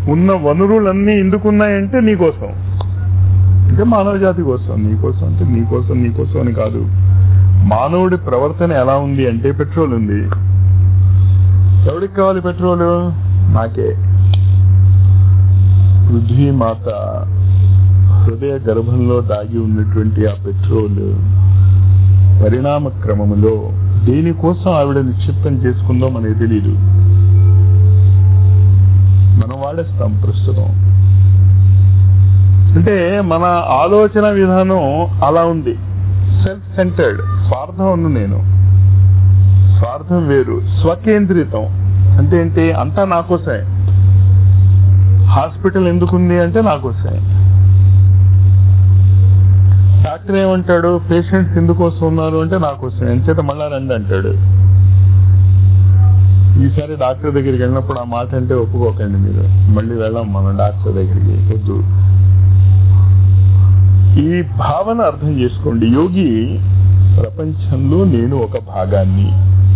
ఉన్న వనరులన్నీ ఎందుకున్నాయంటే నీకోసం అంటే మానవ జాతి కోసం నీకోసం అంటే నీకోసం నీకోసం అని కాదు మానవుడి ప్రవర్తన ఎలా ఉంది అంటే పెట్రోల్ ఉంది ఎవరికి కావాలి పెట్రోల్ నాకే పృథ్వీ మాత హృదయ గర్భంలో దాగి ఉన్నటువంటి ఆ పెట్రోల్ పరిణామ క్రమములో దేనికోసం ఆవిడ నిక్షిప్తం చేసుకుందో మనకి తెలియదు మనం వాడేస్తాం ప్రస్తుతం అంటే మన ఆలోచన విధానం అలా ఉంది సెల్ఫ్ సెంటర్డ్ స్వార్థం ఉంది నేను స్వార్థం వేరు స్వకేంద్రితం అంటే ఏంటి అంతా నా కోసమే హాస్పిటల్ ఎందుకుంది అంటే నా కోసమే డాక్టర్ ఏమంటాడు పేషెంట్స్ ఎందుకోసం ఉన్నారు అంటే నా కోసం ఎంచేత మళ్ళా రండి అంటాడు ఈసారి డాక్టర్ దగ్గరికి వెళ్ళినప్పుడు ఆ మాట అంటే ఒప్పుకోకండి మీరు మళ్ళీ వెళ్ళాం మనం డాక్టర్ దగ్గరికి వద్దు ఈ భావన అర్థం చేసుకోండి యోగి ప్రపంచంలో నేను ఒక భాగాన్ని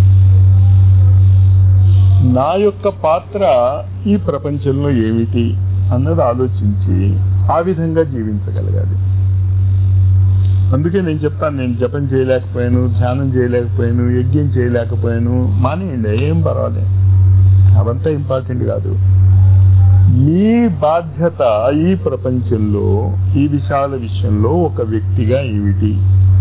నా యొక్క పాత్ర ఈ ప్రపంచంలో ఏమిటి అన్నది ఆలోచించి ఆ విధంగా జీవించగలగాలి అందుకే నేను చెప్తాను నేను జపం చేయలేకపోయాను ధ్యానం చేయలేకపోయాను యజ్ఞం చేయలేకపోయాను మానేయండి ఏం పర్వాలేదు అవంతా ఇంపార్టెంట్ కాదు మీ బాధ్యత ఈ ప్రపంచంలో ఈ విశాల విషయంలో ఒక వ్యక్తిగా ఏమిటి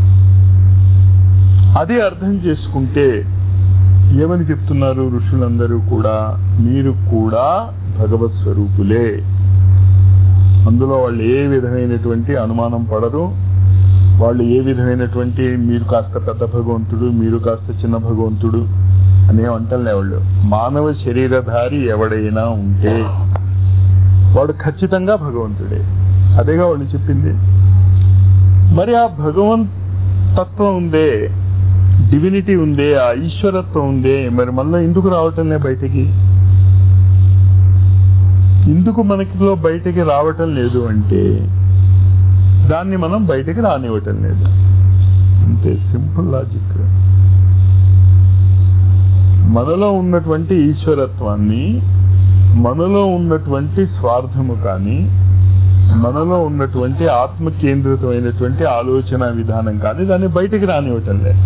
అది అర్థం చేసుకుంటే ఏమని చెప్తున్నారు ఋషులందరూ కూడా మీరు కూడా భగవత్ స్వరూపులే అందులో వాళ్ళు ఏ విధమైనటువంటి అనుమానం పడరు వాళ్ళు ఏ విధమైనటువంటి మీరు కాస్త పెద్ద భగవంతుడు మీరు కాస్త చిన్న భగవంతుడు అనే అంటలే వాళ్ళు మానవ శరీరధారి ఎవడైనా ఉంటే వాడు ఖచ్చితంగా భగవంతుడే అదేగా వాళ్ళు చెప్పింది మరి ఆ భగవంత్ తత్వం ఉందే డివినిటీ ఉందే ఆ ఈశ్వరత్వం ఉందే మరి మళ్ళీ ఎందుకు రావటంలే బయటికి ఎందుకు మనకిలో బయటికి రావటం లేదు అంటే దాన్ని మనం బయటికి రానివ్వటం లేదు అంతే సింపుల్ లాజిక్ మనలో ఉన్నటువంటి ఈశ్వరత్వాన్ని మనలో ఉన్నటువంటి స్వార్థము కానీ మనలో ఉన్నటువంటి ఆత్మ కేంద్రితమైనటువంటి ఆలోచన విధానం కానీ దాన్ని బయటికి రానివ్వటం లేదు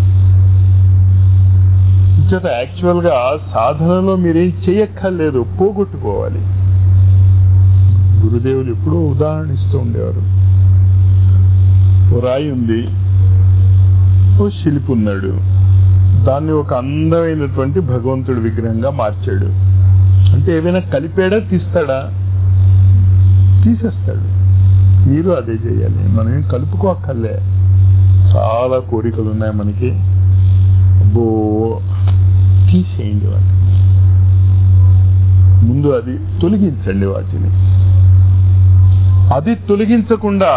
చేత యాక్చువల్ గా సాధనలో మీరేం చేయక్కర్లేదు పోగొట్టుకోవాలి గురుదేవులు ఎప్పుడూ ఉదాహరణ ఇస్తూ ఉండేవారు ఓ రాయి ఉంది ఓ శిల్పి ఉన్నాడు దాన్ని ఒక అందమైనటువంటి భగవంతుడి విగ్రహంగా మార్చాడు అంటే ఏమైనా కలిపాడా తీస్తాడా తీసేస్తాడు మీరు అదే చేయాలి మనం ఏం కలుపుకోక్కర్లే చాలా కోరికలు ఉన్నాయి మనకి అబ్బో తీసేయండి వాటిని ముందు అది తొలగించండి వాటిని అది తొలగించకుండా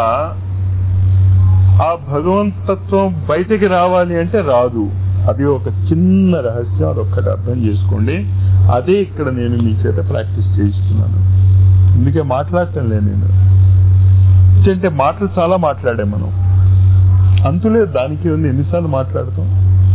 ఆ భగవంతత్వం బయటికి రావాలి అంటే రాదు అది ఒక చిన్న రహస్యం అది ఒక్కటి అర్థం చేసుకోండి అదే ఇక్కడ నేను మీ చేత ప్రాక్టీస్ చేయిస్తున్నాను అందుకే మాట్లాడటం లేదు నేను అంటే మాటలు చాలా మాట్లాడే మనం అంతులేదు దానికి ఉంది ఎన్నిసార్లు మాట్లాడతాం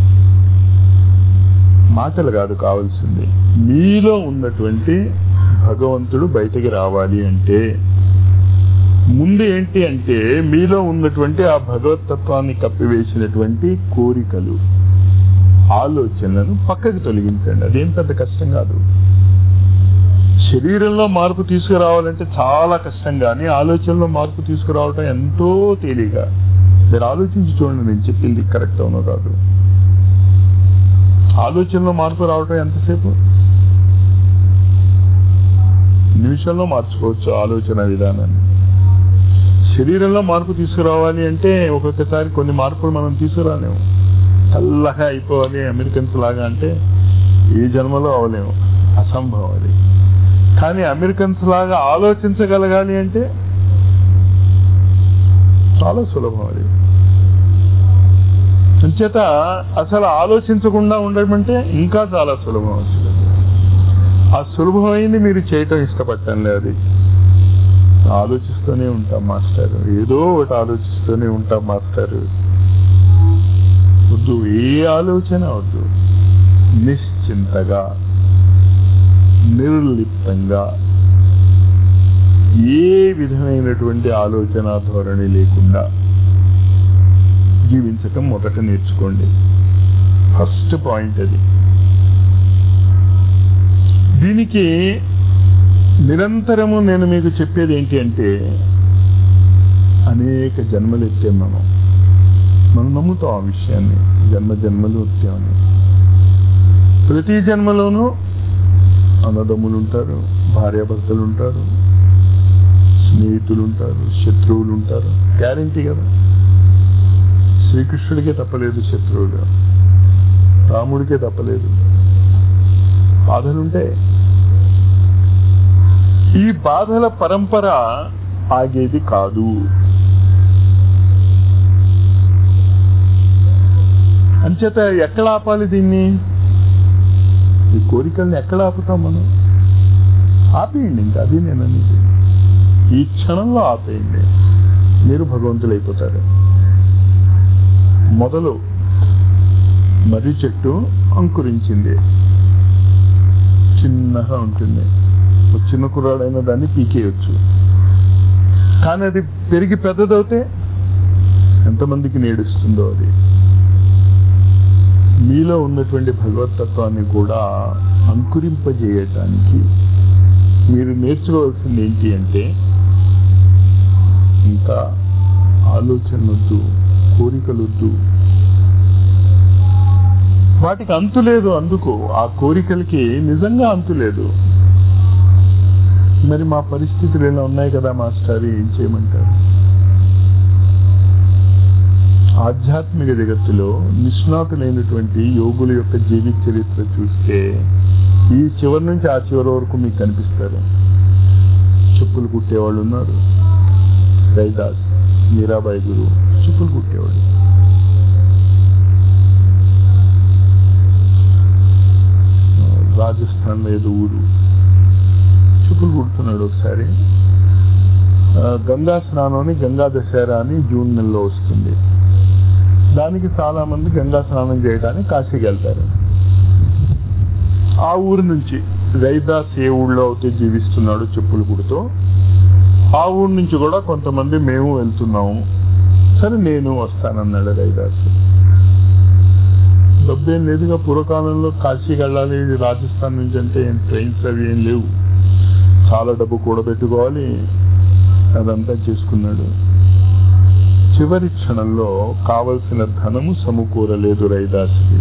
మాటలు కాదు కావాల్సింది మీలో ఉన్నటువంటి భగవంతుడు బయటికి రావాలి అంటే ముందు ఏంటి అంటే మీలో ఉన్నటువంటి ఆ భగవతత్వాన్ని కప్పివేసినటువంటి కోరికలు ఆలోచనలను పక్కకి తొలగించండి అదేం పెద్ద కష్టం కాదు శరీరంలో మార్పు తీసుకురావాలంటే చాలా కష్టం కానీ ఆలోచనలో మార్పు తీసుకురావటం ఎంతో తేలిగా మీరు ఆలోచించి చూడండి నేను చెప్పింది కరెక్ట్ అవునో కాదు ఆలోచనలో మార్పు రావటం ఎంతసేపు నిమిషంలో మార్చుకోవచ్చు ఆలోచన విధానాన్ని శరీరంలో మార్పు తీసుకురావాలి అంటే ఒక్కొక్కసారి కొన్ని మార్పులు మనం తీసుకురాలేము చల్లగా అయిపోవాలి అమెరికన్స్ లాగా అంటే ఈ జన్మలో అవలేము అసంభవం అది కానీ అమెరికన్స్ లాగా ఆలోచించగలగాలి అంటే చాలా సులభం అది అంచేత అసలు ఆలోచించకుండా ఉండడం అంటే ఇంకా చాలా సులభం అసలు ఆ సులభమైంది మీరు చేయటం ఇష్టపడటం లేదు అది ఆలోచిస్తూనే ఉంటాం మాస్టర్ ఏదో ఒకటి ఆలోచిస్తూనే ఉంటాం మాస్టర్ వద్దు ఏ ఆలోచన వద్దు నిశ్చింతగా నిర్లిప్తంగా ఏ విధమైనటువంటి ఆలోచన ధోరణి లేకుండా జీవించటం మొదట నేర్చుకోండి ఫస్ట్ పాయింట్ అది దీనికి నిరంతరము నేను మీకు చెప్పేది ఏంటి అంటే అనేక జన్మలు ఎత్తాం మనం మనం నమ్ముతాం ఆ విషయాన్ని జన్మ జన్మలు ఎత్తామని ప్రతి జన్మలోనూ అన్నదమ్ములు ఉంటారు భార్యాభర్తలు ఉంటారు స్నేహితులు ఉంటారు శత్రువులు ఉంటారు గ్యారంటీ కదా శ్రీకృష్ణుడికే తప్పలేదు శత్రువులు రాముడికే తప్పలేదు బాధలుంటాయి ఈ బాధల పరంపర ఆగేది కాదు అంచేత ఎక్కడ ఆపాలి దీన్ని ఈ కోరికల్ని ఎక్కడ ఆపుతాం మనం ఆపేయండి ఇంకా అది నేను అనేది ఈ క్షణంలో ఆపేయండి మీరు భగవంతులు అయిపోతారు మొదలు మర్రి చెట్టు అంకురించింది చిన్నగా ఉంటుంది ఒక చిన్న కుర్రాడైన దాన్ని పీకేయచ్చు కానీ అది పెరిగి పెద్దదవుతే ఎంతమందికి నేడుస్తుందో అది మీలో ఉన్నటువంటి భగవతత్వాన్ని కూడా అంకురింపజేయటానికి మీరు నేర్చుకోవాల్సింది ఏంటి అంటే ఇంకా ఆలోచనలొద్దు కోరికలొద్దు వాటికి అంతు లేదు అందుకు ఆ కోరికలకి నిజంగా అంతు లేదు మరి మా పరిస్థితులు ఇలా ఉన్నాయి కదా మాస్టర్ ఏం చేయమంటారు ఆధ్యాత్మిక జగత్తులో నిష్ణాతులైనటువంటి యోగుల యొక్క జీవిత చరిత్ర చూస్తే ఈ చివరి నుంచి ఆ చివరి వరకు మీకు కనిపిస్తారు చెప్పులు కుట్టేవాళ్ళు ఉన్నారు రైదాస్ మీరాబాయి గురు చెప్పులు కుట్టేవాళ్ళు రాజస్థాన్లో ఏదో ఊరు చెప్పులు కుడుతున్నాడు ఒకసారి గంగా స్నానం అని గంగా దశహరా అని జూన్ నెలలో వస్తుంది దానికి చాలా మంది గంగా స్నానం చేయడానికి కాశీకి వెళ్తారు ఆ ఊరు నుంచి రైదాస్ ఏ ఊళ్ళో అయితే జీవిస్తున్నాడు చెప్పులు కుడుతూ ఆ ఊరు నుంచి కూడా కొంతమంది మేము వెళ్తున్నాము సరే నేను వస్తానన్నాడు రైదాస్ డబ్బేం లేదుగా పూర్వకాలంలో కాశీకి వెళ్ళాలి రాజస్థాన్ నుంచి అంటే ట్రైన్స్ అవి ఏం లేవు చాలా డబ్బు కూడబెట్టుకోవాలి అదంతా చేసుకున్నాడు చివరి క్షణంలో కావలసిన ధనము సమకూరలేదు రైదాసుకి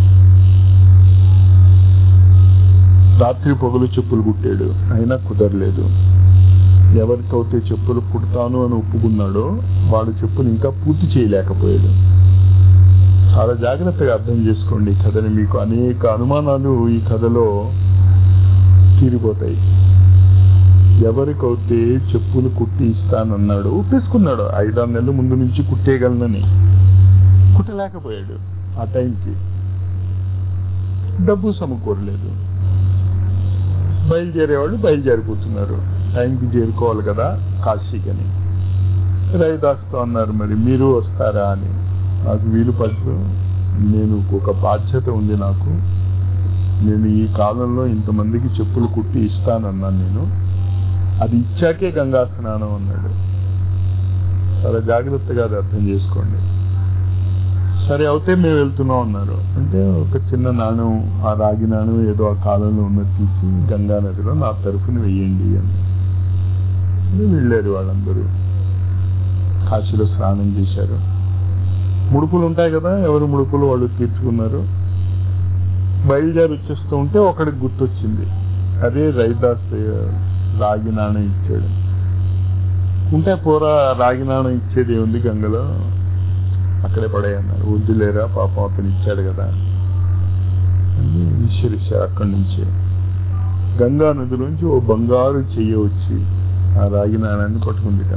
రాత్రి పొగలు చెప్పులు కుట్టాడు అయినా కుదరలేదు ఎవరికైతే చెప్పులు కుడతాను అని ఒప్పుకున్నాడో వాడు చెప్పులు ఇంకా పూర్తి చేయలేకపోయాడు చాలా జాగ్రత్తగా అర్థం చేసుకోండి ఈ కథని మీకు అనేక అనుమానాలు ఈ కథలో తీరిపోతాయి ఎవరికైతే చెప్పులు కుట్టి ఇస్తానన్నాడు ఒప్పేసుకున్నాడు ఐదారు నెలల ముందు నుంచి కుట్టేయగలనని కుట్టలేకపోయాడు ఆ టైంకి డబ్బు సమకూరలేదు బయలుదేరేవాళ్ళు బయలుదేరిపోతున్నారు టైంకి చేరుకోవాలి కదా కాశీకని రైదాస్తో అన్నారు మరి మీరు వస్తారా అని నాకు వీలు పడదు నేను ఒక బాధ్యత ఉంది నాకు నేను ఈ కాలంలో ఇంతమందికి చెప్పులు కుట్టి ఇస్తానన్నాను నేను అది ఇచ్చాకే గంగా స్నానం అన్నాడు చాలా జాగ్రత్తగా అది అర్థం చేసుకోండి సరే అవుతే మేము వెళ్తున్నాం అన్నారు అంటే ఒక చిన్న నాణం ఆ రాగి నాణం ఏదో ఆ కాలంలో ఉన్నది తీసి గంగా నదిలో నా తరఫున వెయ్యండి అని వెళ్ళారు వాళ్ళందరూ కాశీలో స్నానం చేశారు ముడుపులు ఉంటాయి కదా ఎవరు ముడుపులు వాళ్ళు తీర్చుకున్నారు బయలుదేరి వచ్చేస్తూ ఉంటే ఒకడికి గుర్తొచ్చింది అదే రైదాస్ రాగి నాణం ఇచ్చాడు ఉంటే పోరా రాగి నాణం ఇచ్చేది ఏముంది గంగలో అక్కడే పడేయన్నారు వద్దులేరా పాపం అతను ఇచ్చాడు కదా అని విసిరిశారు అక్కడి నుంచి గంగా నదిలోంచి ఓ బంగారు చెయ్యి వచ్చి ఆ రాగి నాణాన్ని పట్టుకుందిట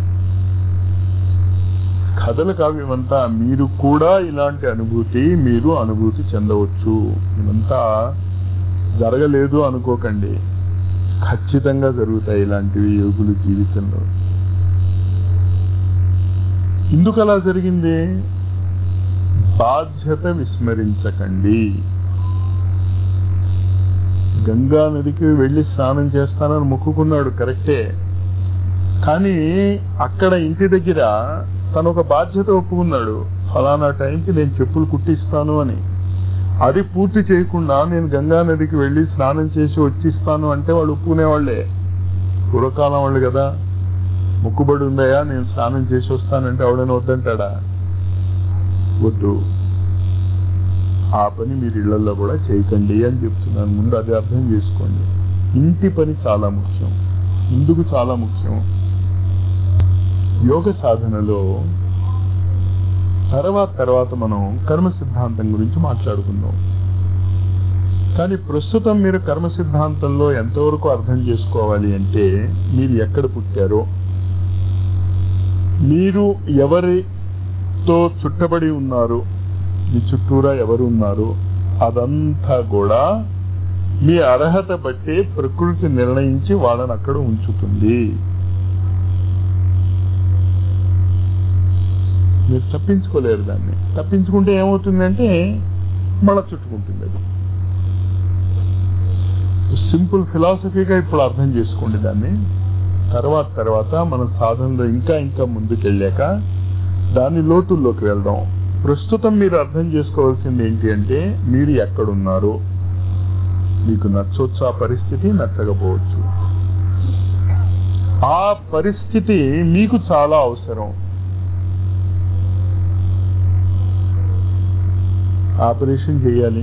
కథలు కావు ఇవంతా మీరు కూడా ఇలాంటి అనుభూతి మీరు అనుభూతి చెందవచ్చు ఇవంతా జరగలేదు అనుకోకండి ఖచ్చితంగా జరుగుతాయి ఇలాంటివి యోగుల జీవితంలో ఎందుకు అలా జరిగింది బాధ్యత విస్మరించకండి గంగా నదికి వెళ్లి స్నానం చేస్తానని మొక్కుకున్నాడు కరెక్టే కానీ అక్కడ ఇంటి దగ్గర తను ఒక బాధ్యత ఒప్పుకున్నాడు ఫలానా టైంకి నేను చెప్పులు కుట్టిస్తాను అని అది పూర్తి చేయకుండా నేను గంగా నదికి వెళ్లి స్నానం చేసి వచ్చిస్తాను అంటే వాళ్ళు ఒప్పుకునేవాళ్లే పూర్వకాలం వాళ్ళు కదా మొక్కుబడి ఉందయా నేను స్నానం చేసి వస్తానంటే ఎవడైనా వద్దంటాడా వద్దు ఆ పని మీరు ఇళ్లలో కూడా చేయకండి అని చెప్తున్నాను ముందు అది అర్థం చేసుకోండి ఇంటి పని చాలా ముఖ్యం ఎందుకు చాలా ముఖ్యం యోగ సాధనలో తర్వాత తర్వాత మనం కర్మ సిద్ధాంతం గురించి మాట్లాడుకుందాం కానీ ప్రస్తుతం మీరు కర్మ సిద్ధాంతంలో ఎంతవరకు అర్థం చేసుకోవాలి అంటే మీరు ఎక్కడ పుట్టారో మీరు ఎవరితో చుట్టబడి ఉన్నారు మీ చుట్టూరా ఎవరు ఉన్నారు అదంతా కూడా మీ అర్హత బట్టి ప్రకృతి నిర్ణయించి వాళ్ళని అక్కడ ఉంచుతుంది మీరు తప్పించుకోలేరు దాన్ని తప్పించుకుంటే ఏమవుతుందంటే మళ్ళా చుట్టుకుంటుంది అది సింపుల్ ఫిలాసఫీగా ఇప్పుడు అర్థం చేసుకోండి దాన్ని తర్వాత తర్వాత మన సాధనలో ఇంకా ఇంకా ముందుకెళ్ళాక దాని లోతుల్లోకి వెళ్దాం ప్రస్తుతం మీరు అర్థం చేసుకోవాల్సింది ఏంటి అంటే మీరు ఎక్కడున్నారు మీకు నచ్చొచ్చు ఆ పరిస్థితి నచ్చకపోవచ్చు ఆ పరిస్థితి మీకు చాలా అవసరం ఆపరేషన్ చేయాలి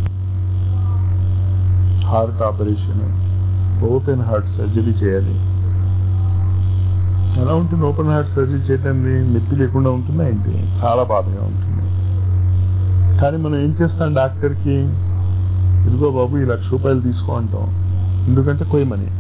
heart operation open heart surgery చేయాలి ఎలా ఉంటుంది ఓపెన్ హార్ట్ సర్జరీ చేయటానికి నొప్పి లేకుండా ఉంటుందా ఏంటి చాలా బాధగా ఉంటుంది కానీ మనం ఏం చేస్తాం డాక్టర్కి ఇదిగో బాబు ఈ లక్ష రూపాయలు తీసుకో అంటాం ఎందుకంటే కొయ్యమని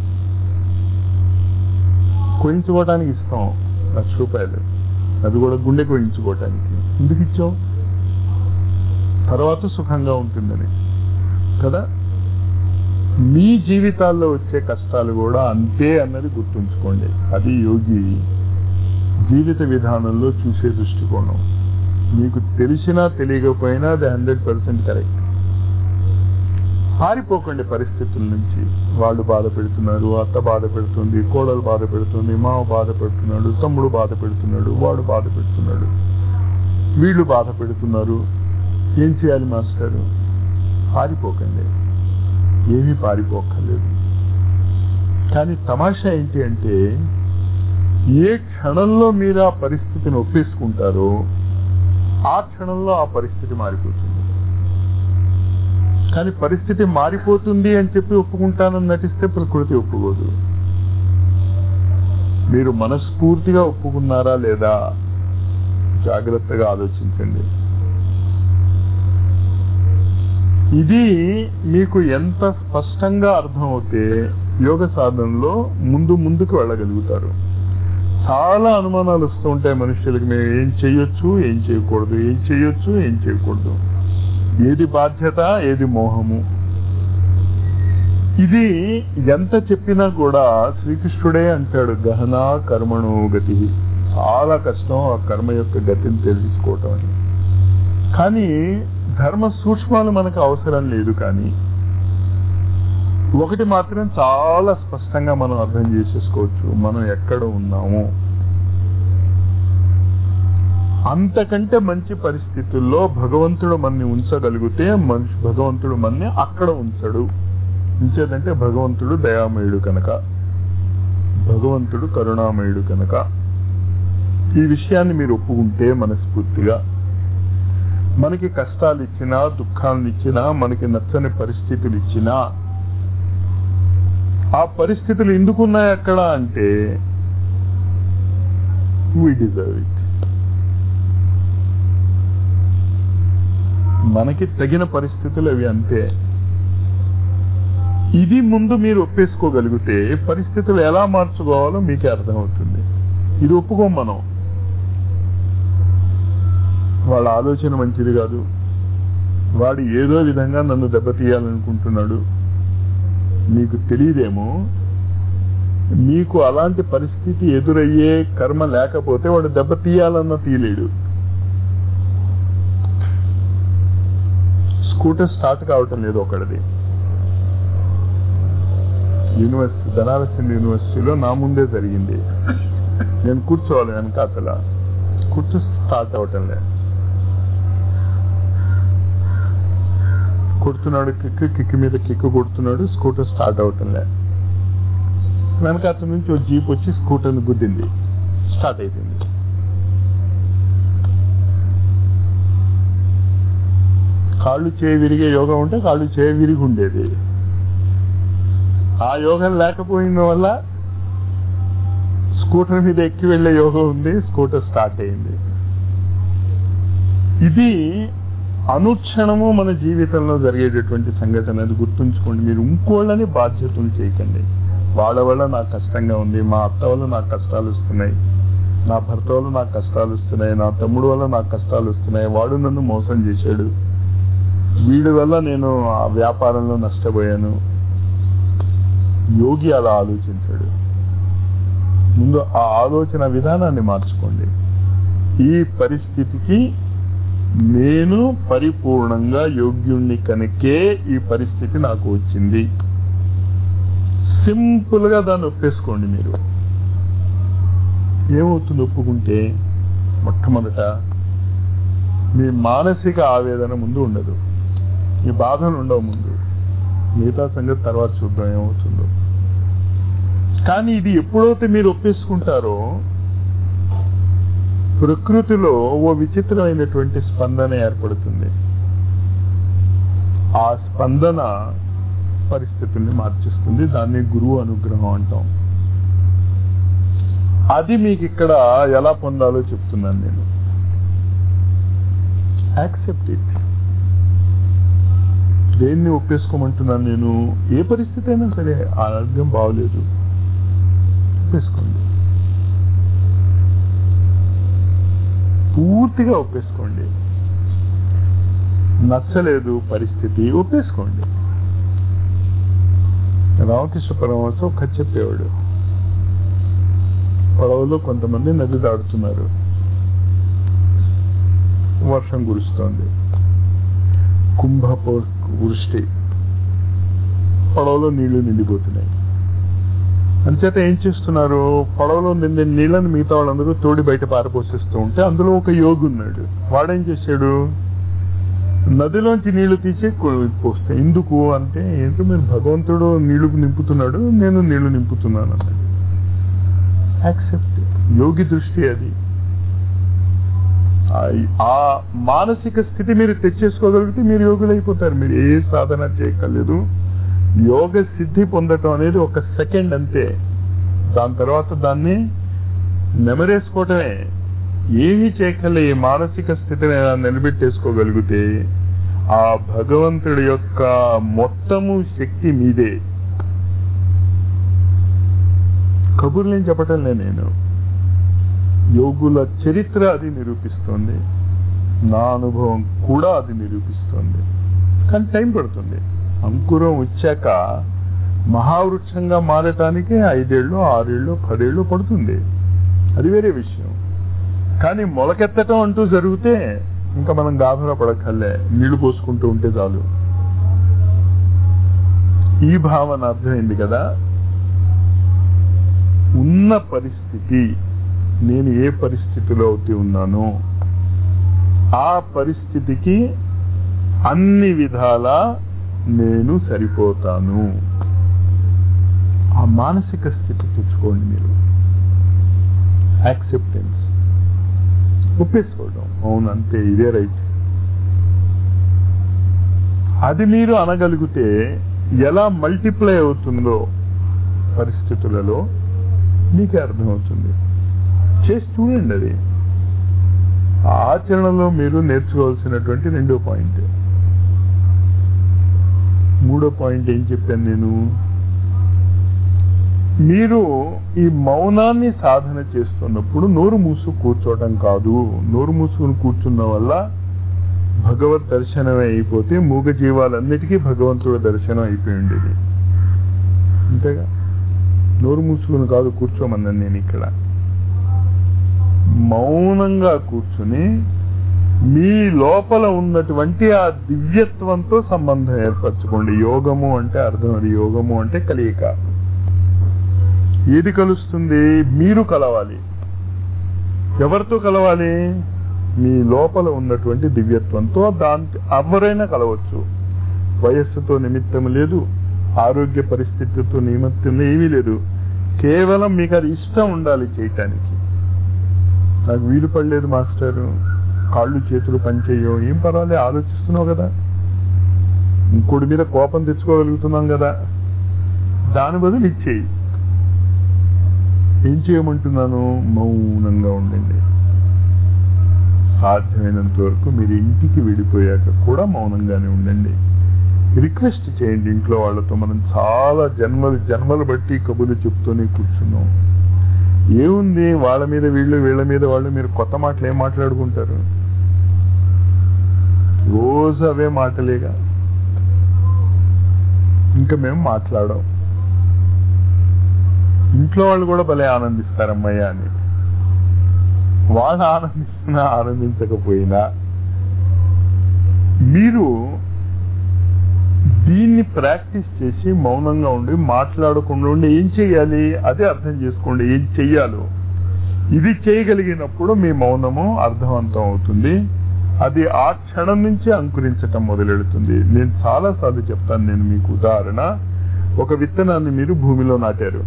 కోయించుకోవడానికి ఇస్తాం లక్ష రూపాయలు అది కూడా గుండె కోయించుకోవటానికి ఎందుకు ఇచ్చాం తర్వాత సుఖంగా ఉంటుందని కదా మీ జీవితాల్లో వచ్చే కష్టాలు కూడా అంతే అన్నది గుర్తుంచుకోండి అది యోగి జీవిత విధానంలో చూసే దృష్టికోణం మీకు తెలిసినా తెలియకపోయినా అది హండ్రెడ్ పర్సెంట్ కరెక్ట్ పారిపోకండి పరిస్థితుల నుంచి వాళ్ళు బాధ పెడుతున్నారు అత్త బాధ పెడుతుంది కోడలు బాధ పెడుతుంది మామ బాధ పెడుతున్నాడు తమ్ముడు బాధ పెడుతున్నాడు వాడు బాధ పెడుతున్నాడు వీళ్ళు బాధ పెడుతున్నారు ఏం చేయాలి మాస్టర్ పారిపోకండి ఏమీ పారిపోక్కర్లేదు కానీ తమాషా ఏంటి అంటే ఏ క్షణంలో మీరు ఆ పరిస్థితిని ఒప్పేసుకుంటారో ఆ క్షణంలో ఆ పరిస్థితి మారిపోతుంది కానీ పరిస్థితి మారిపోతుంది అని చెప్పి ఒప్పుకుంటానని నటిస్తే ప్రకృతి ఒప్పుకోదు మీరు మనస్ఫూర్తిగా ఒప్పుకున్నారా లేదా జాగ్రత్తగా ఆలోచించండి ఇది మీకు ఎంత స్పష్టంగా అర్థమవుతే యోగ సాధనలో ముందు ముందుకు వెళ్ళగలుగుతారు చాలా అనుమానాలు వస్తూ ఉంటాయి మనుషులకి మేము ఏం చేయొచ్చు ఏం చేయకూడదు ఏం చేయొచ్చు ఏం చేయకూడదు ఏది బాధ్యత ఏది మోహము ఇది ఎంత చెప్పినా కూడా శ్రీకృష్ణుడే అంటాడు గహన కర్మణో గతి చాలా కష్టం ఆ కర్మ యొక్క గతిని తెలుసుకోవటం అని కానీ ధర్మ సూక్ష్మాలు మనకు అవసరం లేదు కానీ ఒకటి మాత్రం చాలా స్పష్టంగా మనం అర్థం చేసేసుకోవచ్చు మనం ఎక్కడ ఉన్నాము అంతకంటే మంచి పరిస్థితుల్లో భగవంతుడు మన్ని ఉంచగలిగితే మనిషి భగవంతుడు మన్ని అక్కడ ఉంచడు ఉంచేదంటే భగవంతుడు దయామయుడు కనుక భగవంతుడు కరుణామయుడు కనుక ఈ విషయాన్ని మీరు ఒప్పుకుంటే మనస్ఫూర్తిగా మనకి కష్టాలు ఇచ్చినా దుఃఖాలను ఇచ్చినా మనకి నచ్చని పరిస్థితులు ఇచ్చినా ఆ పరిస్థితులు ఎందుకున్నాయి అక్కడ అంటే వీ డిజర్వ్ ఇట్ మనకి తగిన పరిస్థితులు అవి అంతే ఇది ముందు మీరు ఒప్పేసుకోగలిగితే పరిస్థితులు ఎలా మార్చుకోవాలో మీకే అర్థమవుతుంది ఇది ఒప్పుకోం మనం వాళ్ళ ఆలోచన మంచిది కాదు వాడు ఏదో విధంగా నన్ను దెబ్బతీయాలనుకుంటున్నాడు మీకు తెలియదేమో మీకు అలాంటి పరిస్థితి ఎదురయ్యే కర్మ లేకపోతే వాడు దెబ్బతీయాలన్న తీయలేడు స్కూటర్ స్టార్ట్ కావటం లేదు ఒకటిది యూనివర్సిటీ బనారస్ హిందూ యూనివర్సిటీలో నా ముందే జరిగింది నేను కూర్చోవాలి వెనకాతల కూర్చో స్టార్ట్ అవటం లే కొడుతున్నాడు కిక్ కిక్ మీద కిక్ కొడుతున్నాడు స్కూటర్ స్టార్ట్ అవటం లే వెనకాత నుంచి ఒక జీప్ వచ్చి స్కూటర్ని గుద్దింది స్టార్ట్ అయిపోయింది కాళ్ళు చేయి విరిగే యోగం ఉంటే కాళ్ళు చేయి విరిగి ఉండేది ఆ యోగం లేకపోయిన వల్ల స్కూటర్ మీద ఎక్కి వెళ్లే యోగం ఉంది స్కూటర్ స్టార్ట్ అయింది ఇది అనుక్షణము మన జీవితంలో జరిగేటటువంటి సంఘటన అది గుర్తుంచుకోండి మీరు ఇంకోళ్ళని బాధ్యతలు చేయకండి వాళ్ళ వల్ల నాకు కష్టంగా ఉంది మా అత్త వల్ల నాకు కష్టాలు వస్తున్నాయి నా భర్త వల్ల నాకు కష్టాలు వస్తున్నాయి నా తమ్ముడు వల్ల నాకు కష్టాలు వస్తున్నాయి వాడు నన్ను మోసం చేశాడు వీడి వల్ల నేను ఆ వ్యాపారంలో నష్టపోయాను యోగి అలా ఆలోచించాడు ముందు ఆ ఆలోచన విధానాన్ని మార్చుకోండి ఈ పరిస్థితికి నేను పరిపూర్ణంగా యోగ్యుణ్ణి కనుకే ఈ పరిస్థితి నాకు వచ్చింది సింపుల్ గా దాన్ని ఒప్పేసుకోండి మీరు ఏమవుతుంది ఒప్పుకుంటే మొట్టమొదట మీ మానసిక ఆవేదన ముందు ఉండదు మీ బాధలు ఉండవు ముందు మిగతా సంగతి తర్వాత చూద్దాం ఏమవుతుందో కానీ ఇది ఎప్పుడైతే మీరు ఒప్పేసుకుంటారో ప్రకృతిలో ఓ విచిత్రమైనటువంటి స్పందన ఏర్పడుతుంది ఆ స్పందన పరిస్థితుల్ని మార్చిస్తుంది దాన్ని గురువు అనుగ్రహం అంటాం అది మీకు ఇక్కడ ఎలా పొందాలో చెప్తున్నాను నేను యాక్సెప్ట్ ఇట్ దేన్ని ఒప్పేసుకోమంటున్నాను నేను ఏ పరిస్థితి అయినా సరే ఆరోగ్యం బాగోలేదు ఒప్పేసుకోండి పూర్తిగా ఒప్పేసుకోండి నచ్చలేదు పరిస్థితి ఒప్పేసుకోండి రామకృష్ణ పరమహంస ఒక కథ చెప్పేవాడు పడవలో కొంతమంది నది దాడుతున్నారు వర్షం కురుస్తోంది కుంభపో వృష్టి పడవలో నీళ్లు నిండిపోతున్నాయి అంచేత ఏం చేస్తున్నారు పడవలో నిండి నీళ్ళని మిగతా వాళ్ళందరూ తోడి బయట పారపోసేస్తూ ఉంటే అందులో ఒక యోగి ఉన్నాడు వాడేం చేశాడు నదిలోంచి నీళ్లు తీసి పోస్తే ఎందుకు అంటే ఏంటో మీరు భగవంతుడు నీళ్లు నింపుతున్నాడు నేను నీళ్లు నింపుతున్నాను అన్నాడు యాక్సెప్ట్ యోగి దృష్టి అది ఆ మానసిక స్థితి మీరు తెచ్చేసుకోగలిగితే మీరు యోగులు అయిపోతారు మీరు ఏ సాధన చేయక్కర్లేదు యోగ సిద్ధి పొందటం అనేది ఒక సెకండ్ అంతే దాని తర్వాత దాన్ని నెమరేసుకోవటమే ఏమీ చేయక్కర్లే ఈ మానసిక స్థితిని ఎలా నిలబెట్టేసుకోగలిగితే ఆ భగవంతుడి యొక్క మొత్తము శక్తి మీదే కబుర్లేం చెప్పటం లే నేను యోగుల చరిత్ర అది నిరూపిస్తోంది నా అనుభవం కూడా అది నిరూపిస్తోంది కానీ టైం పడుతుంది అంకురం వచ్చాక మహావృక్షంగా మారటానికి ఐదేళ్ళు ఆరేళ్ళు పదేళ్ళు పడుతుంది అది వేరే విషయం కానీ మొలకెత్తటం అంటూ జరిగితే ఇంకా మనం గాభరా పడక్కర్లే నీళ్లు పోసుకుంటూ ఉంటే చాలు ఈ భావన అర్థమైంది కదా ఉన్న పరిస్థితి నేను ఏ పరిస్థితిలో అయితే ఉన్నానో ఆ పరిస్థితికి అన్ని విధాలా నేను సరిపోతాను ఆ మానసిక స్థితి తెచ్చుకోండి మీరు యాక్సెప్టెన్స్ ఒప్పేసుకోవడం అవును అంతే ఇదే రైట్ అది మీరు అనగలిగితే ఎలా మల్టిప్లై అవుతుందో పరిస్థితులలో మీకే అర్థమవుతుంది చేసి చూడండి అది ఆచరణలో మీరు నేర్చుకోవాల్సినటువంటి రెండో పాయింట్ మూడో పాయింట్ ఏం చెప్పాను నేను మీరు ఈ మౌనాన్ని సాధన చేస్తున్నప్పుడు నోరు మూసు కూర్చోవటం కాదు నోరు మూసుకుని కూర్చున్న వల్ల భగవత్ దర్శనమే అయిపోతే మూగ జీవాలన్నిటికీ భగవంతుడి దర్శనం అయిపోయి ఉండేది అంతేగా నోరు మూసుకుని కాదు కూర్చోమన్నాను నేను ఇక్కడ మౌనంగా కూర్చుని మీ లోపల ఉన్నటువంటి ఆ దివ్యత్వంతో సంబంధం ఏర్పరచుకోండి యోగము అంటే అర్థం అది యోగము అంటే కలియిక ఏది కలుస్తుంది మీరు కలవాలి ఎవరితో కలవాలి మీ లోపల ఉన్నటువంటి దివ్యత్వంతో దాంతో ఎవరైనా కలవచ్చు వయస్సుతో నిమిత్తం లేదు ఆరోగ్య పరిస్థితితో నిమిత్తం ఏమీ లేదు కేవలం మీకు అది ఇష్టం ఉండాలి చేయటానికి నాకు వీలు పడలేదు మాస్టర్ కాళ్ళు చేతులు పనిచేయవు ఏం పర్వాలేదు ఆలోచిస్తున్నావు కదా ఇంకోటి మీద కోపం తెచ్చుకోగలుగుతున్నాం కదా దాని బదులు ఇచ్చేయి ఏం చేయమంటున్నాను మౌనంగా ఉండండి సాధ్యమైనంత వరకు మీరు ఇంటికి వెళ్ళిపోయాక కూడా మౌనంగానే ఉండండి రిక్వెస్ట్ చేయండి ఇంట్లో వాళ్ళతో మనం చాలా జన్మలు జన్మలు బట్టి కబుర్లు చెప్తూనే కూర్చున్నాం ఏముంది వాళ్ళ మీద వీళ్ళు వీళ్ళ మీద వాళ్ళు మీరు కొత్త మాటలు ఏం మాట్లాడుకుంటారు రోజు అవే మాటలేగా ఇంకా మేము మాట్లాడాం ఇంట్లో వాళ్ళు కూడా భలే ఆనందిస్తారమ్మయ్య అని వాళ్ళు ఆనందిస్తున్నా ఆనందించకపోయినా మీరు దీన్ని ప్రాక్టీస్ చేసి మౌనంగా ఉండి మాట్లాడకుండా ఉండి ఏం చేయాలి అదే అర్థం చేసుకోండి ఏం చెయ్యాలో ఇది చేయగలిగినప్పుడు మీ మౌనము అర్థవంతం అవుతుంది అది ఆ క్షణం నుంచి అంకురించటం మొదలెడుతుంది నేను చాలా సార్లు చెప్తాను నేను మీకు ఉదాహరణ ఒక విత్తనాన్ని మీరు భూమిలో నాటారు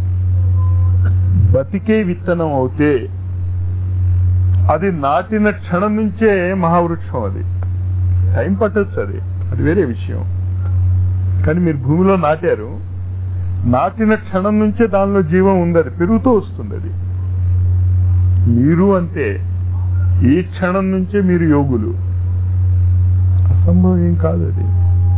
బతికే విత్తనం అవుతే అది నాటిన క్షణం నుంచే మహావృక్షం అది టైం పట్టచ్చు అది అది వేరే విషయం కానీ మీరు భూమిలో నాటారు నాటిన క్షణం నుంచే దానిలో జీవం ఉంది అది పెరుగుతూ వస్తుంది అది మీరు అంతే ఈ క్షణం నుంచే మీరు యోగులు అసంభవం ఏం కాదు అది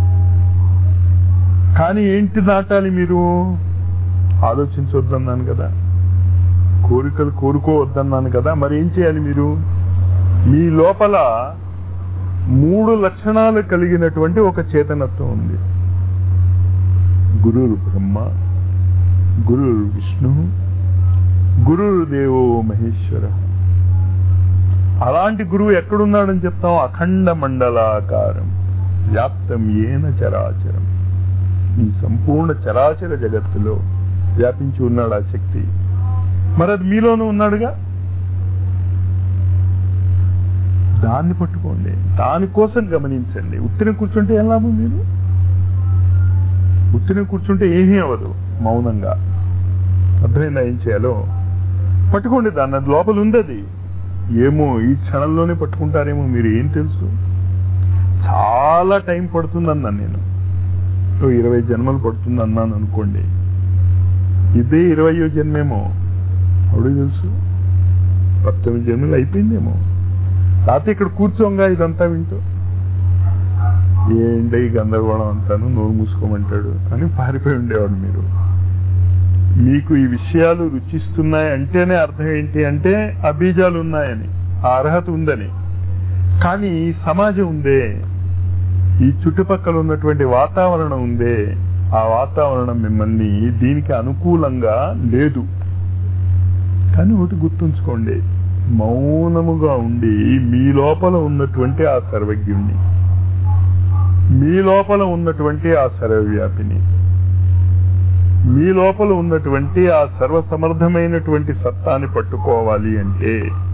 కానీ ఏంటి నాటాలి మీరు ఆలోచించొద్దన్నాను కదా కోరికలు కోరుకోవద్దన్నాను కదా మరి ఏం చేయాలి మీరు మీ లోపల మూడు లక్షణాలు కలిగినటువంటి ఒక చేతనత్వం ఉంది గురురు బ్రహ్మ గురురు విష్ణు గురురు దేవో మహేశ్వర అలాంటి గురువు ఎక్కడున్నాడని చెప్తాం అఖండ మండలాకారం వ్యాప్తం ఏన చరాచరం ఈ సంపూర్ణ చరాచర జగత్తులో వ్యాపించి ఉన్నాడు ఆ శక్తి మరి అది మీలోనూ ఉన్నాడుగా దాన్ని పట్టుకోండి దానికోసం గమనించండి ఉత్తిన కూర్చుంటే ఏం లాభం మీరు ఉత్తిన కూర్చుంటే ఏమీ అవ్వదు మౌనంగా అర్థమైందా ఏం చేయాలో పట్టుకోండి దాన్ని అది లోపల ఉంది అది ఏమో ఈ క్షణంలోనే పట్టుకుంటారేమో మీరు ఏం తెలుసు చాలా టైం పడుతుందన్నాను నేను ఓ ఇరవై జన్మలు పడుతుంది అన్నాను అనుకోండి ఇదే ఇరవయో జన్మేమో అప్పుడు తెలుసు పంతొమ్మిది జన్మలు అయిపోయిందేమో రాత్రి ఇక్కడ కూర్చోంగా ఇదంతా వింటూ ఏంటి ఈ గందరగోళం అంతాను నోరు మూసుకోమంటాడు అని పారిపోయి ఉండేవాడు మీరు మీకు ఈ విషయాలు రుచిస్తున్నాయి అంటేనే అర్థం ఏంటి అంటే ఆ బీజాలు ఉన్నాయని ఆ అర్హత ఉందని కానీ ఈ సమాజం ఉందే ఈ చుట్టుపక్కల ఉన్నటువంటి వాతావరణం ఉందే ఆ వాతావరణం మిమ్మల్ని దీనికి అనుకూలంగా లేదు కానీ ఒకటి గుర్తుంచుకోండి మౌనముగా ఉండి మీ లోపల ఉన్నటువంటి ఆ సర్వజ్ఞుణ్ణి మీ లోపల ఉన్నటువంటి ఆ సర్వవ్యాపిని మీ లోపల ఉన్నటువంటి ఆ సర్వసమర్థమైనటువంటి సత్తాన్ని పట్టుకోవాలి అంటే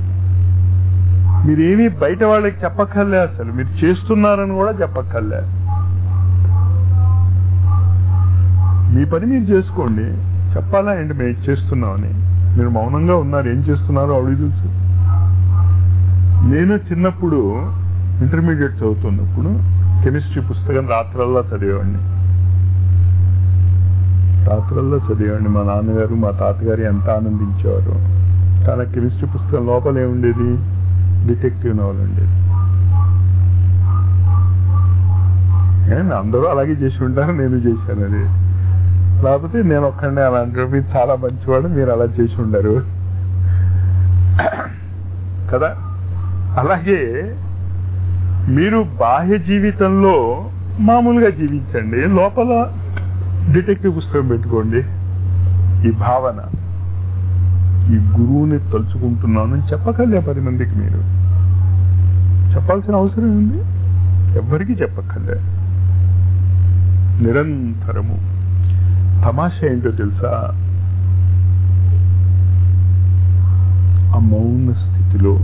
మీరేమీ బయట వాళ్ళకి చెప్పక్కర్లే అసలు మీరు చేస్తున్నారని కూడా చెప్పక్కర్లే మీ పని మీరు చేసుకోండి చెప్పాలా ఏంటి మేము చేస్తున్నామని మీరు మౌనంగా ఉన్నారు ఏం చేస్తున్నారో అడిగి తెలుసు నేను చిన్నప్పుడు ఇంటర్మీడియట్ చదువుతున్నప్పుడు కెమిస్ట్రీ పుస్తకం రాత్రల్లా చదివేవాడిని రాత్రల్లా చదివేవాడిని మా నాన్నగారు మా తాతగారు ఎంత ఆనందించేవారు కానీ కెమిస్ట్రీ పుస్తకం లోపల ఏముండేది డిటెక్టివ్ నవల్ ఉండేది అందరూ అలాగే చేసి ఉంటారు నేను చేశాను అది లేకపోతే నేను ఒక్కడే అలా అంటారు మీరు చాలా మంచివాడు మీరు అలా చేసి ఉండరు కదా అలాగే మీరు బాహ్య జీవితంలో మామూలుగా జీవించండి లోపల డిటెక్టివ్ పుస్తకం పెట్టుకోండి ఈ భావన ఈ గురువుని తలుచుకుంటున్నానని చెప్పకలే పది మందికి మీరు చెప్పాల్సిన అవసరం ఉంది ఎవ్వరికీ చెప్పక్కర్లే నిరంతరము తమాషా ఏంటో తెలుసా మౌన స్థితిలో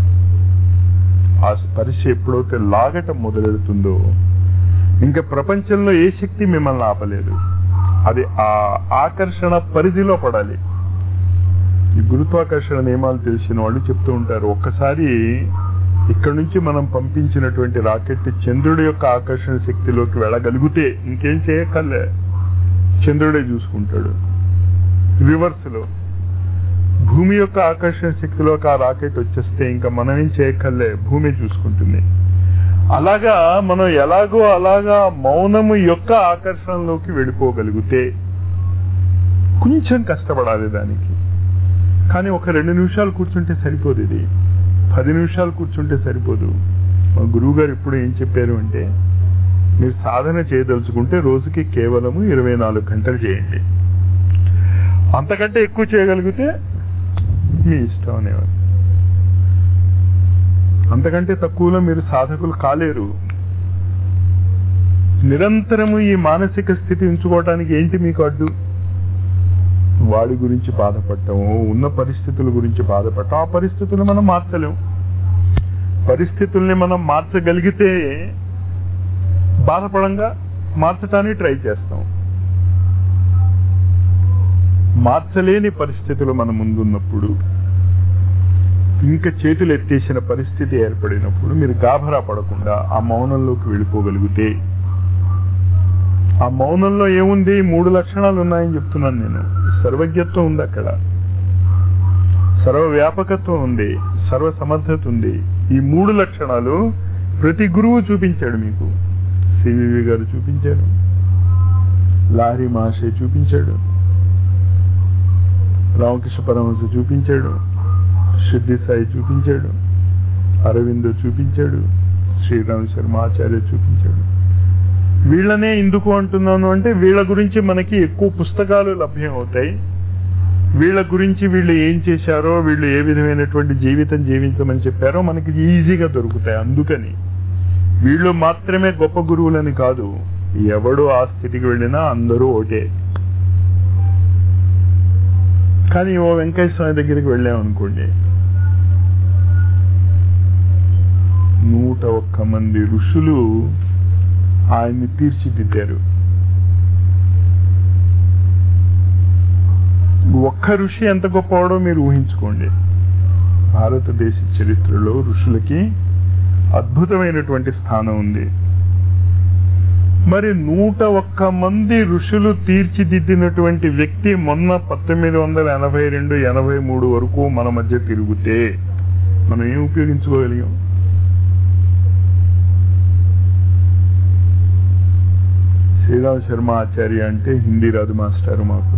ఆ స్పర్శ ఎప్పుడైతే లాగటం మొదలెడుతుందో ఇంకా ప్రపంచంలో ఏ శక్తి మిమ్మల్ని ఆపలేదు అది ఆ ఆకర్షణ పరిధిలో పడాలి ఈ గురుత్వాకర్షణ నియమాలు తెలిసిన వాళ్ళు చెప్తూ ఉంటారు ఒక్కసారి ఇక్కడ నుంచి మనం పంపించినటువంటి రాకెట్ చంద్రుడి యొక్క ఆకర్షణ శక్తిలోకి వెళ్ళగలిగితే ఇంకేం చేయక్కర్లే చంద్రుడే చూసుకుంటాడు రివర్స్ లో భూమి యొక్క ఆకర్షణ శక్తిలోకి ఆ రాకెట్ వచ్చేస్తే ఇంకా మనం ఏం చేయక్కర్లే భూమి చూసుకుంటుంది అలాగా మనం ఎలాగో అలాగా మౌనము యొక్క ఆకర్షణలోకి వెళ్ళిపోగలిగితే కొంచెం కష్టపడాలి దానికి కానీ ఒక రెండు నిమిషాలు కూర్చుంటే సరిపోదు ఇది పది నిమిషాలు కూర్చుంటే సరిపోదు మా గురువు గారు ఇప్పుడు ఏం చెప్పారు అంటే మీరు సాధన చేయదలుచుకుంటే రోజుకి కేవలము ఇరవై నాలుగు గంటలు చేయండి అంతకంటే ఎక్కువ చేయగలిగితే మీ ఇష్టం అనేవారు అంతకంటే తక్కువలో మీరు సాధకులు కాలేరు నిరంతరము ఈ మానసిక స్థితి ఉంచుకోవటానికి ఏంటి మీకు అడ్డు వాడి గురించి బాధపడటము ఉన్న పరిస్థితుల గురించి బాధపడటం ఆ పరిస్థితులు మనం మార్చలేం పరిస్థితుల్ని మనం మార్చగలిగితే బాధపడంగా మార్చడానికి ట్రై చేస్తాం మార్చలేని పరిస్థితులు మన ముందున్నప్పుడు ఇంకా చేతులు ఎత్తేసిన పరిస్థితి ఏర్పడినప్పుడు మీరు గాభరా పడకుండా ఆ మౌనంలోకి వెళ్ళిపోగలిగితే ఆ మౌనంలో ఏముంది మూడు లక్షణాలు ఉన్నాయని చెప్తున్నాను నేను సర్వజ్ఞత్వం ఉంది అక్కడ సర్వ వ్యాపకత్వం ఉంది సర్వ సమర్థత ఉంది ఈ మూడు లక్షణాలు ప్రతి గురువు చూపించాడు మీకు సివివి గారు చూపించారు లాహరి మహాశయ చూపించాడు రామకృష్ణ పరమహంస చూపించాడు సిద్ధి సాయి చూపించాడు అరవిందో చూపించాడు శ్రీరామ్ శర్మ ఆచార్య చూపించాడు వీళ్ళనే ఎందుకు అంటున్నాను అంటే వీళ్ళ గురించి మనకి ఎక్కువ పుస్తకాలు లభ్యం అవుతాయి వీళ్ళ గురించి వీళ్ళు ఏం చేశారో వీళ్ళు ఏ విధమైనటువంటి జీవితం జీవించమని చెప్పారో మనకి ఈజీగా దొరుకుతాయి అందుకని వీళ్ళు మాత్రమే గొప్ప గురువులని కాదు ఎవడు ఆ స్థితికి వెళ్ళినా అందరూ ఒకటే కానీ ఓ వెంకయ్య స్వామి దగ్గరికి వెళ్ళామనుకోండి నూట ఒక్క మంది ఋషులు ఆయన్ని తీర్చిదిద్దారు ఒక్క ఋషి ఎంత గొప్పవాడో మీరు ఊహించుకోండి భారతదేశ చరిత్రలో ఋషులకి అద్భుతమైనటువంటి స్థానం ఉంది మరి నూట ఒక్క మంది ఋషులు తీర్చిదిద్దినటువంటి వ్యక్తి మొన్న పంతొమ్మిది వందల ఎనభై రెండు ఎనభై మూడు వరకు మన మధ్య తిరిగితే మనం ఏం ఉపయోగించుకోగలిగాం శ్రీరామ్ శర్మ ఆచార్య అంటే హిందీ రాదు మాస్టారు మాకు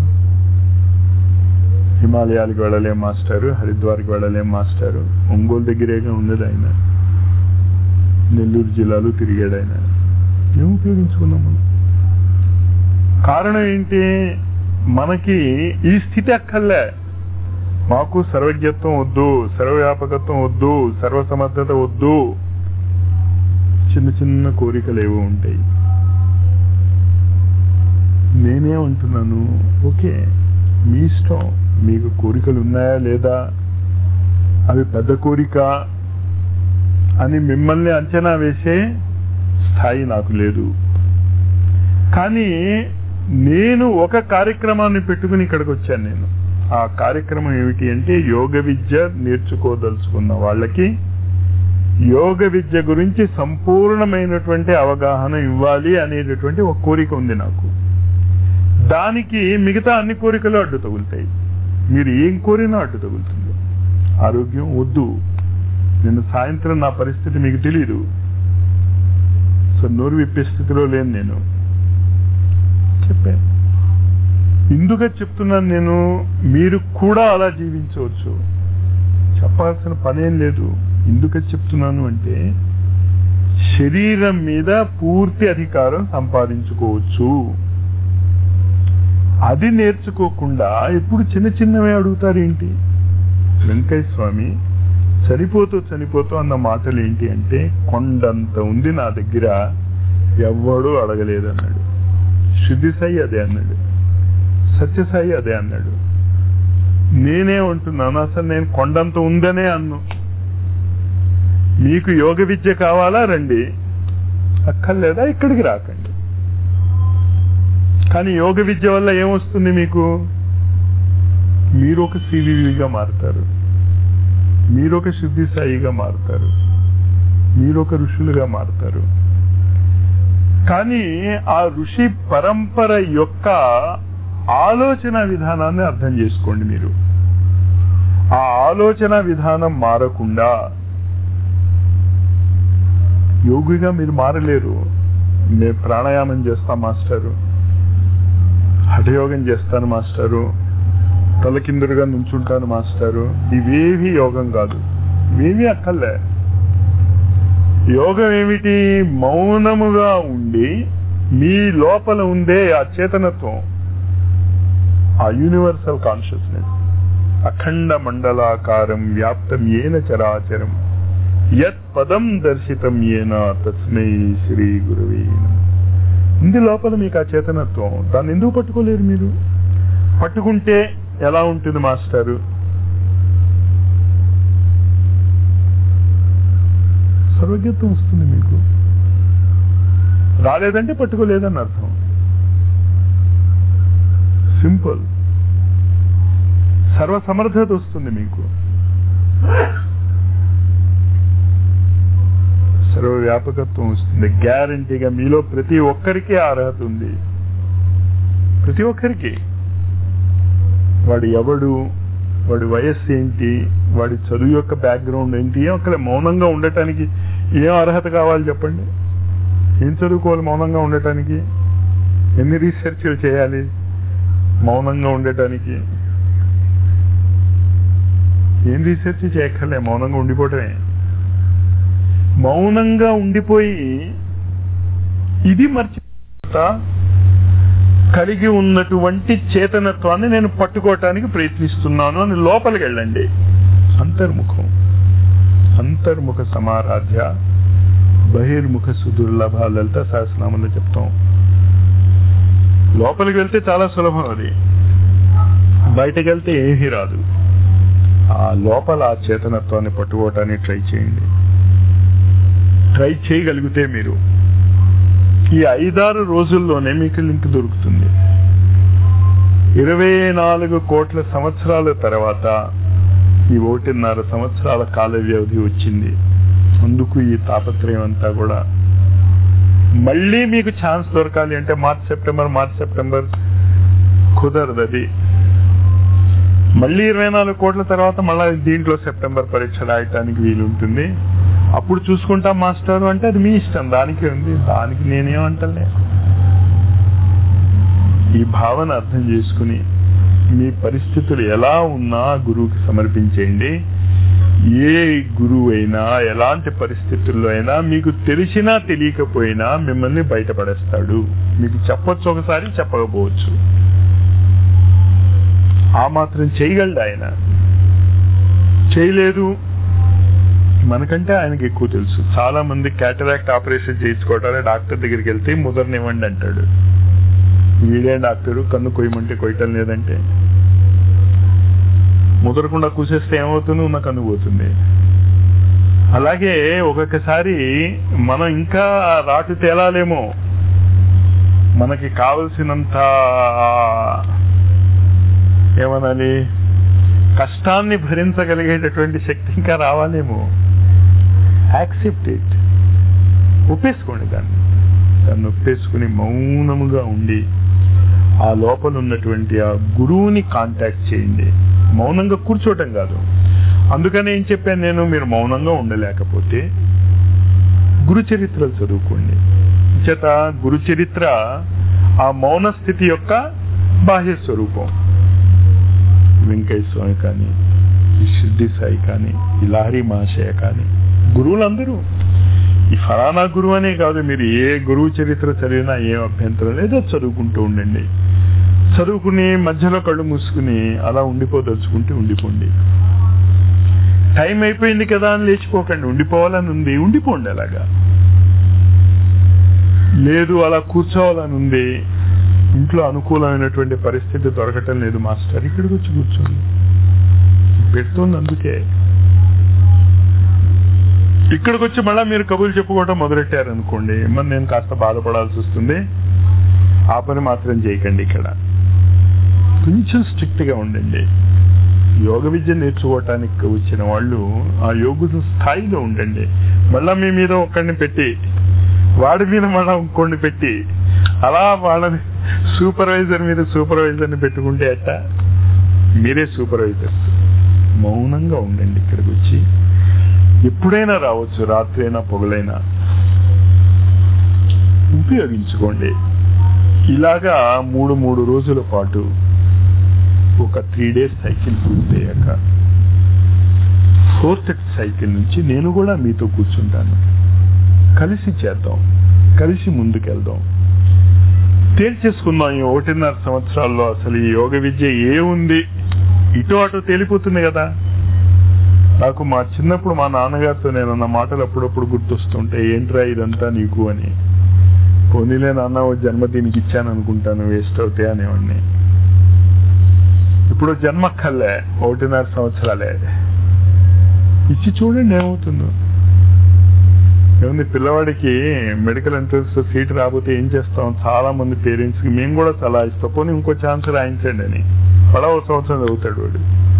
హిమాలయాలకు వెళ్ళలేం మాస్టారు హరిద్వార్కి వెళ్ళలేం మాస్టారు ఒంగోలు దగ్గరేగా ఉన్నది ఆయన నెల్లూరు జిల్లాలో తిరిగాడు ఆయన ఏం ఉపయోగించుకున్నాం మనం కారణం ఏంటి మనకి ఈ స్థితి అక్కర్లే మాకు సర్వజ్ఞత్వం వద్దు సర్వవ్యాపకత్వం వద్దు సర్వసమర్థత వద్దు చిన్న చిన్న కోరికలు ఏవో ఉంటాయి నేనేమంటున్నాను ఓకే మీ ఇష్టం మీకు కోరికలు ఉన్నాయా లేదా అవి పెద్ద కోరిక అని మిమ్మల్ని అంచనా వేసే స్థాయి నాకు లేదు కానీ నేను ఒక కార్యక్రమాన్ని పెట్టుకుని ఇక్కడికి వచ్చాను నేను ఆ కార్యక్రమం ఏమిటి అంటే యోగ విద్య నేర్చుకోదలుచుకున్న వాళ్ళకి యోగ విద్య గురించి సంపూర్ణమైనటువంటి అవగాహన ఇవ్వాలి అనేటటువంటి ఒక కోరిక ఉంది నాకు దానికి మిగతా అన్ని కోరికలు అడ్డు తగులుతాయి మీరు ఏం కోరినా అడ్డు తగులుతుంది ఆరోగ్యం వద్దు నిన్న సాయంత్రం నా పరిస్థితి మీకు తెలియదు సో నోరు విప్పే స్థితిలో లేను నేను చెప్పాను ఎందుకు చెప్తున్నాను నేను మీరు కూడా అలా జీవించవచ్చు చెప్పాల్సిన పనేం లేదు ఎందుకు చెప్తున్నాను అంటే శరీరం మీద పూర్తి అధికారం సంపాదించుకోవచ్చు అది నేర్చుకోకుండా ఇప్పుడు చిన్న చిన్నవే అడుగుతారు ఏంటి వెంకయ్య స్వామి చనిపోతూ చనిపోతూ అన్న మాటలు ఏంటి అంటే కొండంత ఉంది నా దగ్గర ఎవ్వడూ అడగలేదు అన్నాడు శుద్ధి సాయి అదే అన్నాడు సత్యసాయి అదే అన్నాడు నేనే ఉంటున్నాను అసలు నేను కొండంత ఉందనే అన్ను మీకు యోగ విద్య కావాలా రండి అక్కర్లేదా ఇక్కడికి రాకండి కానీ యోగ విద్య వల్ల ఏమొస్తుంది మీకు మీరు ఒక సివివిగా మారుతారు మీరు ఒక శుద్ధి సాయిగా మారుతారు మీరు ఒక ఋషులుగా మారుతారు కానీ ఆ ఋషి పరంపర యొక్క ఆలోచన విధానాన్ని అర్థం చేసుకోండి మీరు ఆ ఆలోచన విధానం మారకుండా యోగిగా మీరు మారలేరు నేను ప్రాణాయామం చేస్తా మాస్టరు హఠయోగం చేస్తాను మాస్టరు తలకిందులుగా నుంచుంటాను మాస్టరు ఇవేవి యోగం కాదు ఇవేవి అక్కర్లే యోగం ఏమిటి మౌనముగా ఉండి మీ లోపల ఉండే ఆ చేతనత్వం ఆ యూనివర్సల్ కాన్షియస్నెస్ అఖండ మండలాకారం వ్యాప్తం ఏన చరాచరం యత్ పదం దర్శితం ఏన తస్మై శ్రీ గురువే నమః. ఉంది లోపల మీకు ఆ చేతనత్వం దాన్ని ఎందుకు పట్టుకోలేరు మీరు పట్టుకుంటే ఎలా ఉంటుంది మాస్టారు సర్వజ్ఞత్వం వస్తుంది మీకు రాలేదంటే పట్టుకోలేదని అర్థం సింపుల్ సర్వ సమర్థత వస్తుంది మీకు సర్వ వ్యాపకత్వం వస్తుంది గ్యారంటీగా మీలో ప్రతి ఒక్కరికి ఆ అర్హత ఉంది ప్రతి ఒక్కరికి వాడు ఎవడు వాడి వయస్సు ఏంటి వాడి చదువు యొక్క బ్యాక్గ్రౌండ్ ఏంటి ఏం అక్కడ మౌనంగా ఉండటానికి ఏం అర్హత కావాలి చెప్పండి ఏం చదువుకోవాలి మౌనంగా ఉండటానికి ఎన్ని రీసెర్చ్లు చేయాలి మౌనంగా ఉండటానికి ఏం రీసెర్చ్ చేయక్కర్లే మౌనంగా ఉండిపోవటమే మౌనంగా ఉండిపోయి ఇది మర్చిపోతా కలిగి ఉన్నటువంటి చేతనత్వాన్ని నేను పట్టుకోవటానికి ప్రయత్నిస్తున్నాను అని లోపలికి వెళ్ళండి అంతర్ముఖం అంతర్ముఖ సమారాధ్య బహిర్ముఖ సుదుర్లభ లలిత సహస్రనామంలో చెప్తాం లోపలికి వెళ్తే చాలా సులభం అది బయటకు వెళ్తే ఏమీ రాదు ఆ లోపల ఆ చేతనత్వాన్ని పట్టుకోవటానికి ట్రై చేయండి ట్రై చేయగలిగితే మీరు ఈ ఐదారు రోజుల్లోనే మీకు లింక్ దొరుకుతుంది ఇరవై నాలుగు కోట్ల సంవత్సరాల తర్వాత ఈ ఒకటిన్నర సంవత్సరాల కాల వ్యవధి వచ్చింది అందుకు ఈ తాపత్రయం అంతా కూడా మళ్ళీ మీకు ఛాన్స్ దొరకాలి అంటే మార్చ్ సెప్టెంబర్ మార్చ్ సెప్టెంబర్ కుదరదు అది మళ్ళీ ఇరవై నాలుగు కోట్ల తర్వాత మళ్ళీ దీంట్లో సెప్టెంబర్ పరీక్ష రాయటానికి వీలుంటుంది అప్పుడు చూసుకుంటాం మాస్టర్ అంటే అది మీ ఇష్టం దానికి ఉంది దానికి నేనేమంటలే ఈ భావన అర్థం చేసుకుని మీ పరిస్థితులు ఎలా ఉన్నా గురువుకి సమర్పించేయండి ఏ గురువు అయినా ఎలాంటి పరిస్థితుల్లో అయినా మీకు తెలిసినా తెలియకపోయినా మిమ్మల్ని బయటపడేస్తాడు మీకు చెప్పొచ్చు ఒకసారి చెప్పకపోవచ్చు ఆ మాత్రం చేయగలడు ఆయన చేయలేదు మనకంటే ఆయనకి ఎక్కువ తెలుసు చాలా మంది క్యాటరాక్ట్ ఆపరేషన్ చేయించుకోవటానికి డాక్టర్ దగ్గరికి వెళ్తే ముదరనివ్వండి అంటాడు వీడే డాక్టరు కన్ను కొయ్యమంటే కొయ్యటం లేదంటే ముదరకుండా కూసేస్తే ఏమవుతుంది ఉన్న కన్ను పోతుంది అలాగే ఒక్కొక్కసారి మనం ఇంకా రాటు తేలాలేమో మనకి కావలసినంత ఏమనాలి కష్టాన్ని భరించగలిగేటటువంటి శక్తి ఇంకా రావాలేమో యాక్సెప్ట్ ఇట్ ఒప్పేసుకోండి దాన్ని దాన్ని ఒప్పేసుకుని మౌనముగా ఉండి ఆ లోపల ఉన్నటువంటి ఆ గురువుని కాంటాక్ట్ చేయండి మౌనంగా కూర్చోవటం కాదు అందుకని ఏం చెప్పాను నేను మీరు మౌనంగా ఉండలేకపోతే గురు చరిత్రలు చదువుకోండి చేత గురు చరిత్ర ఆ మౌన స్థితి యొక్క బాహ్య స్వరూపం వెంకయ్య స్వామి కానీ ఈ సిద్ధి సాయి కానీ ఈ లహరి మహాశయ కానీ గురువులందరూ ఈ ఫలానా గురువు అనే కాదు మీరు ఏ గురువు చరిత్ర చదివినా ఏం అభ్యంతరం లేదో చదువుకుంటూ ఉండండి చదువుకుని మధ్యలో కళ్ళు మూసుకుని అలా ఉండిపోదలుచుకుంటే ఉండిపోండి టైం అయిపోయింది కదా అని లేచిపోకండి ఉండిపోవాలని ఉంది ఉండిపోండి అలాగా లేదు అలా కూర్చోవాలని ఉంది ఇంట్లో అనుకూలమైనటువంటి పరిస్థితి దొరకటం లేదు మాస్టర్ ఇక్కడికి వచ్చి కూర్చోండి పెడుతుంది అందుకే ఇక్కడికి వచ్చి మళ్ళీ మీరు కబుర్లు చెప్పుకోవటం మొదలెట్టారనుకోండి మరి నేను కాస్త బాధపడాల్సి వస్తుంది ఆ పని మాత్రం చేయకండి ఇక్కడ కొంచెం స్ట్రిక్ట్ గా ఉండండి యోగ విద్య నేర్చుకోవటానికి వచ్చిన వాళ్ళు ఆ యోగుల స్థాయిలో ఉండండి మళ్ళా మీ మీద ఒక్కడిని పెట్టి వాడి మీద మళ్ళా ఇంకోడిని పెట్టి అలా వాళ్ళని సూపర్వైజర్ మీద సూపర్వైజర్ని పెట్టుకుంటే అట్ట మీరే సూపర్వైజర్స్ మౌనంగా ఉండండి ఇక్కడికి వచ్చి ఎప్పుడైనా రావచ్చు రాత్రి అయినా పొగలైనా ఉపయోగించుకోండి ఇలాగా మూడు మూడు రోజుల పాటు ఒక త్రీ డేస్ సైకిల్ పూర్తయ్యాక ఫోర్త్ సైకిల్ నుంచి నేను కూడా మీతో కూర్చుంటాను కలిసి చేద్దాం కలిసి ముందుకెళ్దాం తేల్చేసుకుందాం ఈ ఒకటిన్నర సంవత్సరాల్లో అసలు ఈ యోగ విద్య ఏముంది ఇటు అటు తేలిపోతుంది కదా నాకు మా చిన్నప్పుడు మా నాన్నగారితో నేను అన్న మాటలు అప్పుడప్పుడు గుర్తొస్తుంటే ఏంట్రా ఇదంతా నీకు అని పోనీలే నాన్న ఓ జన్మ దీనికి ఇచ్చాను అనుకుంటాను వేస్ట్ అవుతాయి అనేవాడిని ఇప్పుడు జన్మక్కర్లే ఒకటిన్నర సంవత్సరాలే ఇచ్చి చూడండి ఏమవుతుందో ఏముంది పిల్లవాడికి మెడికల్ ఎంట్రన్స్ సీట్ రాకపోతే ఏం చేస్తాం చాలా మంది పేరెంట్స్ కి మేము కూడా సలహా ఇస్తాం పోనీ ఇంకో ఛాన్స్ రాయించండి అని పడవ సంవత్సరం చదువుతాడు వాడు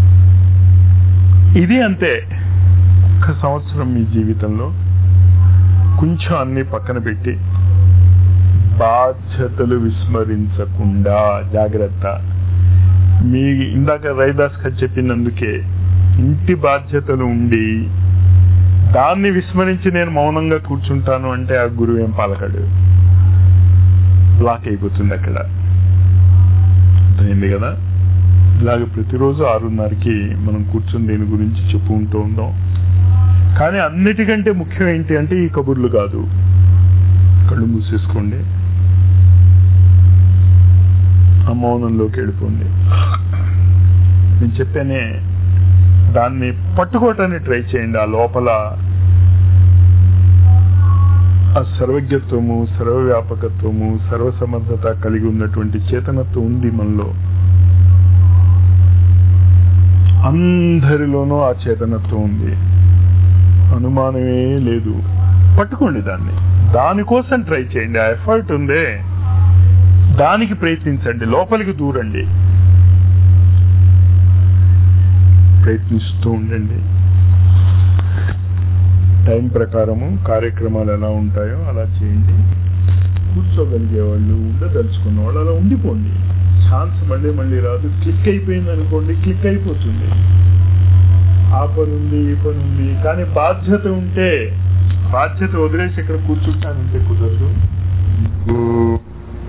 ఇది అంతే ఒక సంవత్సరం మీ జీవితంలో కొంచెం అన్ని పక్కన పెట్టి బాధ్యతలు విస్మరించకుండా జాగ్రత్త మీ ఇందాక రైదాస్ గారు చెప్పినందుకే ఇంటి బాధ్యతలు ఉండి దాన్ని విస్మరించి నేను మౌనంగా కూర్చుంటాను అంటే ఆ గురువు ఏం పలకడు బ్లాక్ అయిపోతుంది అక్కడ అర్థమైంది కదా ఇలాగ ప్రతిరోజు ఆరున్నరకి మనం కూర్చుని దీని గురించి చెప్పుకుంటూ ఉందాం కానీ అన్నిటికంటే ముఖ్యం ఏంటి అంటే ఈ కబుర్లు కాదు కళ్ళు మూసేసుకోండి ఆ మౌనంలోకి వెళ్ళిపోండి నేను చెప్పానే దాన్ని పట్టుకోవటానికి ట్రై చేయండి ఆ లోపల ఆ సర్వజ్ఞత్వము సర్వవ్యాపకత్వము సర్వసమర్థత కలిగి ఉన్నటువంటి చేతనత్వం ఉంది మనలో అందరిలోనూ ఆ చేతనత్వం ఉంది అనుమానమే లేదు పట్టుకోండి దాన్ని దానికోసం ట్రై చేయండి ఆ ఎఫర్ట్ ఉందే దానికి ప్రయత్నించండి లోపలికి దూరండి ప్రయత్నిస్తూ ఉండండి టైం ప్రకారము కార్యక్రమాలు ఎలా ఉంటాయో అలా చేయండి కూర్చోగలిగే వాళ్ళు ఉండదలుచుకున్న వాళ్ళు అలా ఉండిపోండి ఛాన్స్ మళ్ళీ మళ్ళీ రాదు క్లిక్ అయిపోయింది అనుకోండి క్లిక్ అయిపోతుంది ఆ పని ఉంది ఈ పని ఉంది కానీ బాధ్యత ఉంటే బాధ్యత వదిలేసి ఇక్కడ కూర్చుంటానంటే కుదరదు